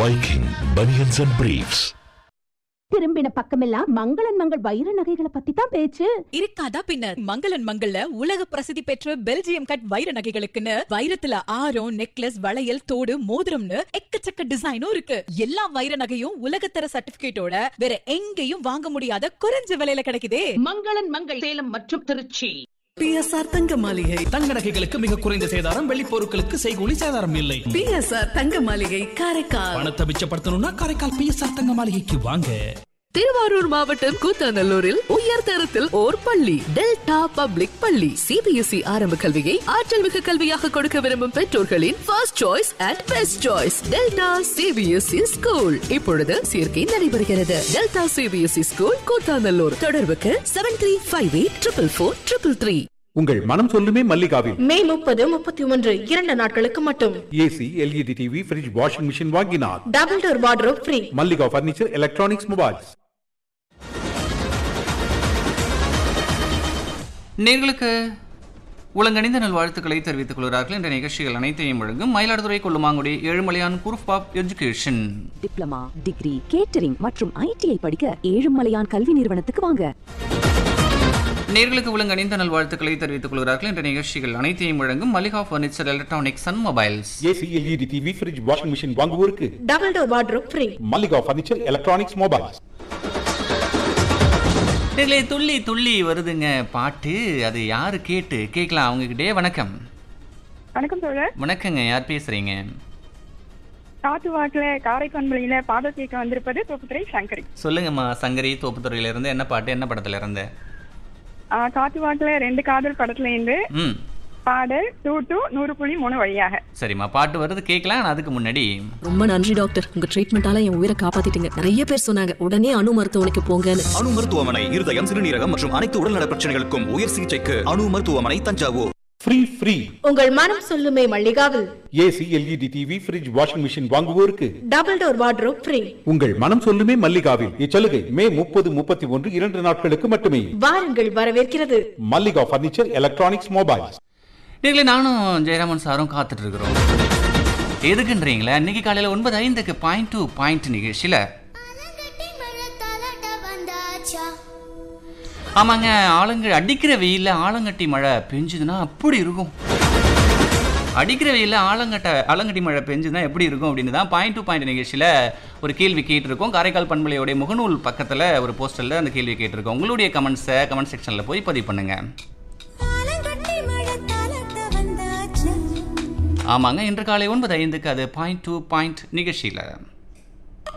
Viking Bunions and Briefs. திரும்பின பக்கமெல்லாம் மங்களன் மங்கள் வைர நகைகளை பத்தி தான் பேச்சு இருக்காதா பின்னர் மங்களன் மங்கள்ல உலக பிரசித்தி பெற்ற பெல்ஜியம் கட் வைர நகைகளுக்குன்னு வைரத்துல ஆரம் நெக்லஸ் வளையல் தோடு மோதிரம்னு எக்கச்சக்க டிசைனும் இருக்கு எல்லா வைர நகையும் உலகத்தர சர்டிபிகேட்டோட வேற எங்கேயும் வாங்க முடியாத குறைஞ்ச விலையில கிடைக்குதே மங்களன் மங்கள் சேலம் மற்றும் திருச்சி பிஎஸ்ஆர் தங்க மாளிகை தங்க நகைகளுக்கு மிக குறைந்த சேதாரம் வெள்ளி பொருட்களுக்கு செய்கூலி சேதாரம் இல்லை பிஎஸ்ஆர் தங்க மாளிகை காரைக்கால் பணத்தை மிச்சப்படுத்தணும்னா காரைக்கால் பிஎஸ்ஆர் தங்க மாளிகைக்கு வாங்க திருவாரூர் மாவட்டம் கூத்தாநல்லூரில் உயர் தரத்தில் ஓர் பள்ளி டெல்டா பப்ளிக் பள்ளி சிபிஎஸ்இ ஆரம்ப கல்வியை ஆற்றல் மிகு கல்வியாக கொடுக்க விரும்பும் பெற்றோர்களின் first choice and best choice delta CBSE school இப்பொழுது சேர்க்கை நடைபெறுகிறது டெல்டா சிபிஎஸ்இ ஸ்கூல் கூத்தாநல்லூர் தொடர்புக்கு seven three five eight triple four triple three உங்கள் மனம் சொல்லுமே மல்லிகாவில் மே முப்பது முப்பத்தி ஒன்று இரண்டு நாட்களுக்கு மட்டும் AC LED TV fridge washing machine வாங்கினார் double door wardrobe free Mallika furniture electronics mobiles நேர்களுக்கு உலகணிந்த நல்வாழ்த்துக்களை தெரிவித்துக் கொள்கிறார்கள் என்ற நிகழ்ச்சிகள் அனைத்தையும் வழங்கும் Mayiladuthurai Kollumangudi Ezhumalaiyan group of education diploma degree catering மற்றும் ஐடிஐ படிக்க ஏழுமலையான் கல்வி நிறுவனத்துக்கு வாங்க நேர்களுக்கு உலகணிந்த நல்வாழ்த்துக்களை தெரிவித்துக் கொள்கிறார்கள் என்ற நிகழ்ச்சிகள் அனைத்தையும் வழங்கும் Mallika furniture electronics and mobiles AC LED TV fridge washing machine வாங்குவோருக்கு double door wardrobe free Mallika furniture electronics mobiles நேர்களே துள்ளி துள்ளி வருதுங்க பாட்டு அது யாரு கேட்டு கேட்கலாம் அவங்ககிட்டே வணக்கம் வணக்கம் தோழர் வணக்கங்க யார் பேசுறீங்க காட்டு வாக்குல காரைக்கான்பள்ளியில பாத கேட்க வந்திருப்பது தொப்புத்துறை சங்கரி சொல்லுங்கம்மா சங்கரி தோப்புத்துறையில இருந்து என்ன பாட்டு என்ன படத்துல இருந்து ஆ, காட்டு வாக்குல ரெண்டு காதல் படத்துல இருந்து ம் பாடல் டூ டூ நூறு புள்ளி மூணு வழியாக சரிம்மா பாட்டு வருது கேட்கலாம் ஆனா அதுக்கு முன்னாடி ரொம்ப நன்றி டாக்டர் உங்க ட்ரீட்மெண்டால என் உயிரை காப்பாத்திட்டீங்க நிறைய பேர் சொன்னாங்க உடனே அணு மருத்துவமனைக்கு போங்கன்னு அணு மருத்துவமனை இருதயம் சிறுநீரகம் மற்றும் அனைத்து உடல்நல பிரச்சனைகளுக்கும் உயர் சிகிச்சைக்கு அணு மருத்துவமனை தஞ்சாவூர் ஃப்ரீ ஃப்ரீ உங்கள் மனம் சொல்லுமே மல்லிகாவில் AC LED TV fridge washing machine வாங்குவோருக்கு டபுள் டோர் வார்ட்ரோப் ஃப்ரீ உங்கள் மனம் சொல்லுமே மல்லிகாவில் இச்சலுகை மே முப்பது முப்பத்தி ஒன்று இரண்டு நாட்களுக்கு மட்டுமே வாருங்கள் வரவேற்கிறது மல்லிகா பர்னிச்சர் எலக்ட்ரானிக்ஸ் மொபைல்ஸ் நீங்களே நானும் ஜெயராமன் சாரும் காத்துட்டு இருக்கிறோம் எதுக்குன்றீங்களா இன்னைக்கு காலையில ஒன்பது ஐந்துக்கு பாயிண்ட் டூ பாயிண்ட் நிகழ்ச்சியில ஆமாங்க ஆலங்க அடிக்கிற வெயில்ல ஆலங்கட்டி மழை பெஞ்சுதுன்னா அப்படி இருக்கும் அடிக்கிற வெயில்ல ஆலங்கட்ட ஆலங்கட்டி மழை பெஞ்சுதுன்னா எப்படி இருக்கும் அப்படின்னு தான் பாயிண்ட் டு பாயிண்ட் நிகழ்ச்சியில் ஒரு கேள்வி கேட்டிருக்கோம் காரைக்கால் பண்பலையோடைய முகநூல் பக்கத்தில் ஒரு போஸ்டரில் அந்த கேள்வி கேட்டிருக்கோம் உங்களுடைய கமெண்ட்ஸை கமெண்ட் செக்ஷனில் போய் பதிவு பண்ணுங்க ஆமாங்க இன்று காலை ஒன்பது ஐந்துக்கு அது பாயிண்ட் டூ பாயிண்ட் நிகழ்ச்சியில்